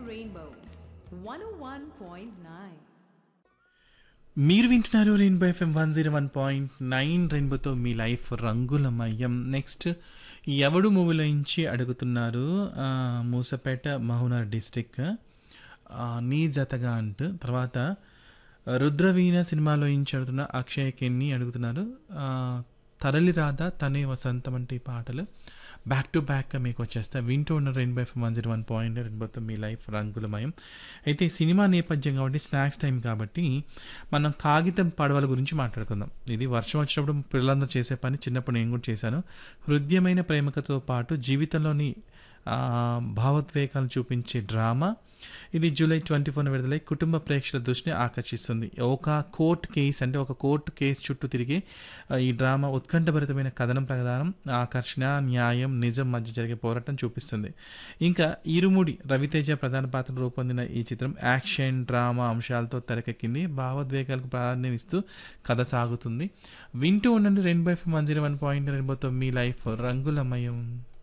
Rainbow 101.9. మీరు వింటున్నారు rainbow FM one zero one point nine రెయిన్బోతో మీ లైఫ్ రంగులమయం నెక్స్ట్ ఎవడు మూవీలో నుంచి అడుగుతున్నారు ఆ, మూసపేట మహునార్ డిస్టిక్ ఆ, నీ జతగా అంటూ తర్వాత రుద్రవీణ సినిమాలో నుంచి అడుగుతున్న అక్షయ్ కెన్ని అడుగుతున్నారు ఆ, తరలి రాధా తనే వసంతం అంటే ఈ పాటలు బ్యాక్ టు బ్యాక్ మీకు వచ్చేస్తాయి వింటూ ఉన్న rainbow F one zero one point రెయిన్బోతో మీ లైఫ్ రంగులమయం అయితే సినిమా నేపథ్యం కాబట్టి స్నాక్స్ టైం కాబట్టి మనం కాగితం పడవల గురించి మాట్లాడుకుందాం ఇది వర్షం వచ్చినప్పుడు పిల్లలందరూ చేసే పని చిన్నప్పుడు నేను కూడా చేశాను హృదయమైన ప్రేమకతో పాటు జీవితంలోని ఆ, భావోద్వేగాలను చూపించే డ్రామా ఇది జూలై ట్వంటీ ఫోర్ విడుదలై కుటుంబ ప్రేక్షకుల దృష్టిని ఆకర్షిస్తుంది ఒక కోర్ట్ కేసు అంటే ఒక కోర్టు కేసు చుట్టూ తిరిగి ఆ, ఈ డ్రామా ఉత్కంఠభరితమైన కథనం ప్రకారం ఆకర్షణ న్యాయం నిజం మధ్య జరిగే పోరాటం చూపిస్తుంది ఇంకా ఇరుముడి రవితేజ ప్రధాన పాత్ర రూపొందిన ఈ చిత్రం యాక్షన్ డ్రామా అంశాలతో తెరకెక్కింది భావోద్వేగాలకు ప్రాధాన్యం ఇస్తూ కథ సాగుతుంది వింటూ ఉండండి రెండు by one zero one point రెండుతో మీ లైఫ్ రంగులమయం